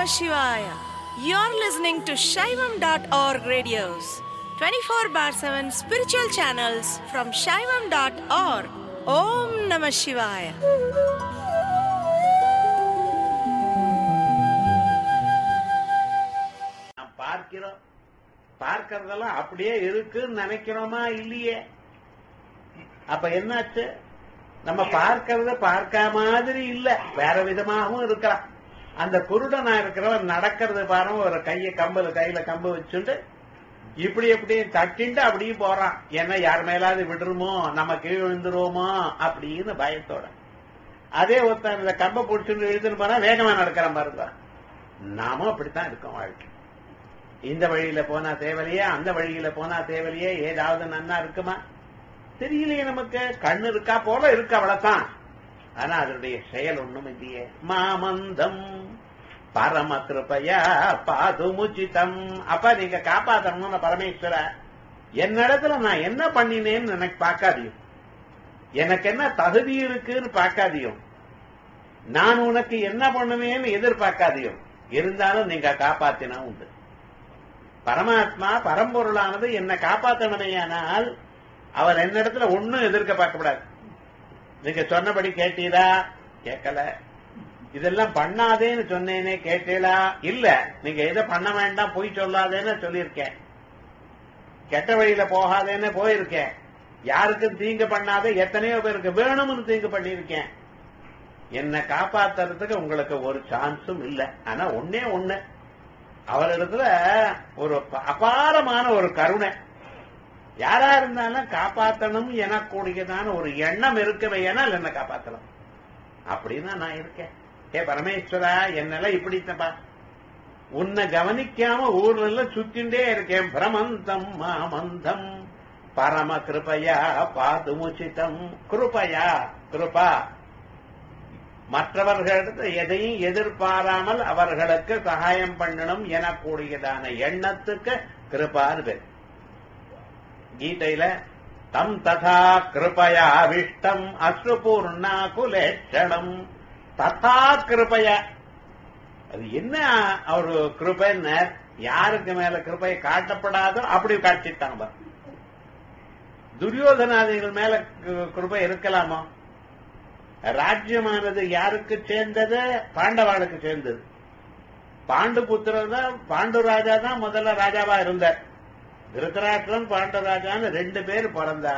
Shivaya. You're listening to Shaivam.org radios, 24 bar 7 spiritual channels from Shaivam.org. Om Namah Shivaya. நாம் பார்க்கிறோம் பார்க்கறதெல்லாம் அப்படியே இருக்குன்னு நினைக்கிறோமா இல்லையே அப்ப என்னாச்சு நம்ம பார்க்கறத பார்க்க மாதிரி இல்ல வேற விதமாகவும் இருக்கலாம் அந்த குருடனா இருக்கிறவன் நடக்கிறது பாருங்க ஒரு கைய கம்புல கையில கம்பு வச்சுட்டு இப்படி இப்படி தட்டிண்டு அப்படியே போறான் ஏன்னா யார் மேலாவது விடுறோமோ நம்ம கீழ் விழுந்துருவோமோ அப்படின்னு பயத்தோட அதே ஒருத்தன் இந்த கம்பை பிடிச்சிட்டு எழுதுன்னு போனா வேகமா நடக்கிறான் பாருங்க நாமும் அப்படித்தான் இருக்கோம் வாழ்க்கை இந்த வழியில போனா தேவலையே அந்த வழியில போனா தேவலையே ஏதாவது நன்னா இருக்குமா தெரியலையே நமக்கு கண்ணு இருக்கா போல இருக்கு அவ்வளவுதான் ஆனா அதனுடைய செயல் ஒண்ணும் இல்லையே மாமந்தம் பரம கிருபையா பாதுமுச்சிதம் அப்ப நீங்க காப்பாத்தணும்னு பரமேஸ்வர என்னிடத்துல நான் என்ன பண்ணினேன்னு எனக்கு பார்க்காதியும் எனக்கு என்ன தகுதி இருக்குன்னு பார்க்காதியும் நான் உனக்கு என்ன பண்ணுவேன்னு எதிர்பார்க்காதியும் இருந்தாலும் நீங்க காப்பாத்தினா உண்டு பரமாத்மா பரம்பொருளானது என்ன காப்பாத்தணுமேயானால் அவர் என்னிடத்துல ஒண்ணும் எதிர்க்க பார்க்கப்படாது நீங்க சொன்னபடி கேட்டீரா கேட்கல இதெல்லாம் பண்ணாதேன்னு சொன்னேனே கேட்டீளா இல்ல நீங்க எதை பண்ண வேண்டாம் போய் சொல்லாதேன்னு சொல்லியிருக்கேன் கெட்ட வழியில போகாதேன்னு போயிருக்கேன் யாருக்கும் தீங்கு பண்ணாத எத்தனையோ பேருக்கு வேணும்னு தீங்கு பண்ணியிருக்கேன் என்னை காப்பாத்துறதுக்கு உங்களுக்கு ஒரு சான்ஸும் இல்ல ஆனா ஒன்னே ஒண்ணு அவரிடத்துல ஒரு அபாரமான ஒரு கருணை யாரா இருந்தாலும் காப்பாத்தணும் எனக்கூடியதான ஒரு எண்ணம் இருக்கவையானால் என்ன காப்பாத்தலாம் அப்படின்னா நான் இருக்கேன் ஏ பரமேஸ்வரா என்னெல்லாம் இப்படித்தப்பா உன்னை கவனிக்காம ஊர்ல எல்லாம் சுத்திண்டே இருக்கேன் பிரமந்தம் மாமந்தம் பரம கிருபையா பாதுமுச்சிதம் கிருபையா கிருபா மற்றவர்களிடத்து எதையும் எதிர்பாராமல் அவர்களுக்கு சகாயம் பண்ணணும் எனக்கூடியதான எண்ணத்துக்கு கிருபான்னு பேர் கீதையில தம் ததா கிருபயா விஷ்டம் அஸ்ருபூர்ணா குலேஷணம் ததா கிருபயா அது என்ன ஒரு கிருபைன்னு யாருக்கு மேல கிருபை காட்டப்படாதோ அப்படி காட்டிட்டாங்க துரியோதனாதிகள் மேல கிருபை இருக்கலாமா ராஜ்யமானது யாருக்கு சேர்ந்தது பாண்டவாளுக்கு சேர்ந்தது பாண்டு புத்திரர் தான் பாண்டு ராஜா தான் முதல்ல ராஜாவா இருந்தார் திருத்தராஷ்டிரம் பாண்டராஜான்னு ரெண்டு பேர் பிறந்தா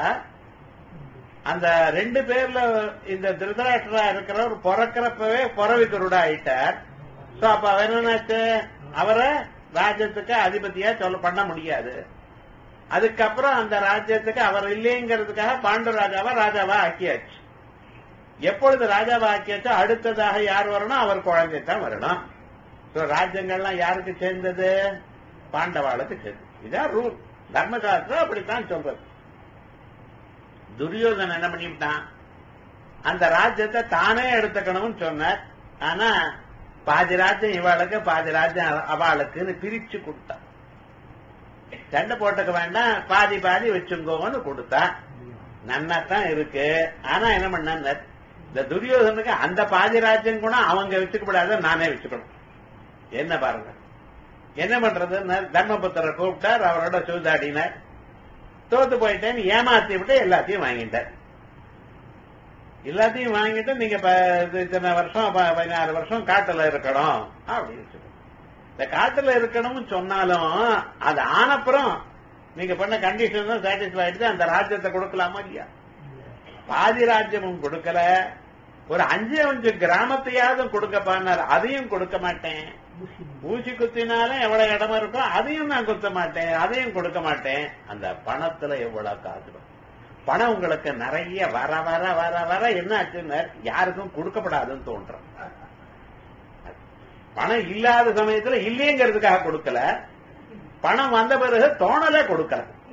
அந்த ரெண்டு பேர்ல இந்த திருதராஷ்டிரா இருக்கிறவர் பிறக்கிறப்பவே பிறவி குருடா ஆயிட்டார் சோ அப்ப அவர் என்னன்னாச்சு அவரை ராஜ்யத்துக்கு அதிபதியா சொல்ல பண்ண முடியாது அதுக்கப்புறம் அந்த ராஜ்யத்துக்கு அவர் இல்லைங்கிறதுக்காக பாண்டு ராஜாவா ராஜாவா ஆக்கியாச்சு எப்பொழுது ராஜாவா ஆக்கியாச்சோ அடுத்ததாக யார் வரணும் அவர் குழந்தை தான் வரணும் சோ ராஜ்யங்கள்லாம் யாருக்கு சேர்ந்தது பாண்டவாளுக்கு சேர்ந்தது இதான் ரூல் தர்மசாஸ்திரம் அப்படித்தான் சொல்றது துரியோதன் என்ன பண்ணிவிட்டான் அந்த ராஜ்யத்தை தானே எடுத்துக்கணும்னு சொன்னார் ஆனா பாதி ராஜ்யம் இவாளுக்கு பாதி ராஜ்யம் அவளுக்குன்னு பிரிச்சு கொடுத்தான் சண்டை போட்டுக்க வேண்டாம் பாதி பாதி வச்சுங்கோன்னு கொடுத்தா நன்னாத்தான் இருக்கு ஆனா என்ன பண்ண இந்த துரியோதனுக்கு அந்த பாதி ராஜ்யம் கூட அவங்க வச்சுக்க கூடாது நானே வச்சுக்கணும் என்ன பாருங்க என்ன பண்றது தர்மபுத்திர கூப்பிட்டார் அவரோட சூதாடினார் தோத்து போயிட்டேன்னு ஏமாத்தி விட்டு எல்லாத்தையும் வாங்கிட்டார் எல்லாத்தையும் வாங்கிட்டு நீங்க இத்தனை வருஷம் பதினாறு வருஷம் காட்டுல இருக்கணும் அப்படின்னு சொல்லி இந்த காட்டுல இருக்கணும்னு சொன்னாலும் அது ஆனப்புறம் நீங்க பண்ண கண்டிஷன் தான் சாட்டிஸ்ஃபை ஆயிடுச்சு அந்த ராஜ்யத்தை கொடுக்கலாமா இல்லையா பாதி ராஜ்யமும் கொடுக்கல ஒரு அஞ்சு அஞ்சு கிராமத்தையாவது கொடுக்கப்பான்னார் அதையும் கொடுக்க மாட்டேன் ஊசி குத்தினாலும் எவ்வளவு இடமா இருக்கோ அதையும் நான் குத்த மாட்டேன் அதையும் கொடுக்க மாட்டேன் அந்த பணத்துல எவ்வளவு காசு பணம் உங்களுக்கு நிறைய வர வர வர வர என்ன ஆச்சுன்னு யாருக்கும் கொடுக்கப்படாதுன்னு தோன்றும் பணம் இல்லாத சமயத்துல இல்லைங்கிறதுக்காக கொடுக்கல பணம் வந்த பிறகு தோணலே கொடுக்கல